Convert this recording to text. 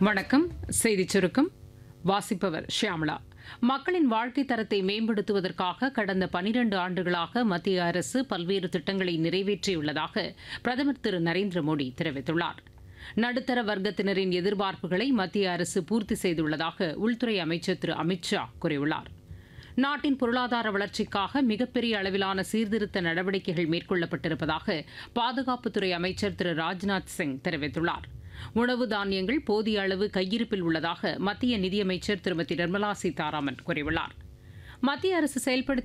வணக்கம் செய்திச் சுருக்கம் வாசிப்பவர் ஷியாமளா மக்களின் வாழ்க்கை தரத்தை மேம்படுத்துவதற்காக கடந்த பனிரண்டு ஆண்டுகளாக மத்திய அரசு பல்வேறு திட்டங்களை நிறைவேற்றியுள்ளதாக பிரதமர் திரு நரேந்திர மோடி தெரிவித்துள்ளார் நடுத்தர வர்க்கத்தினரின் எதிர்பார்ப்புகளை மத்திய அரசு பூர்த்தி செய்துள்ளதாக உள்துறை அமைச்சர் திரு அமித் ஷா கூறியுள்ளார் நாட்டின் பொருளாதார வளர்ச்சிக்காக மிகப்பெரிய அளவிலான சீர்திருத்த நடவடிக்கைகள் மேற்கொள்ளப்பட்டிருப்பதாக பாதுகாப்புத்துறை அமைச்சர் திரு ராஜ்நாத் சிங் தெரிவித்துள்ளார் உணவு தானியங்கள் போதிய அளவு கையிருப்பில் உள்ளதாக மத்திய நிதியமைச்சர் திருமதி நிர்மலா சீதாராமன் கூறியுள்ளார் மத்திய அரசு செயல்படுத்தி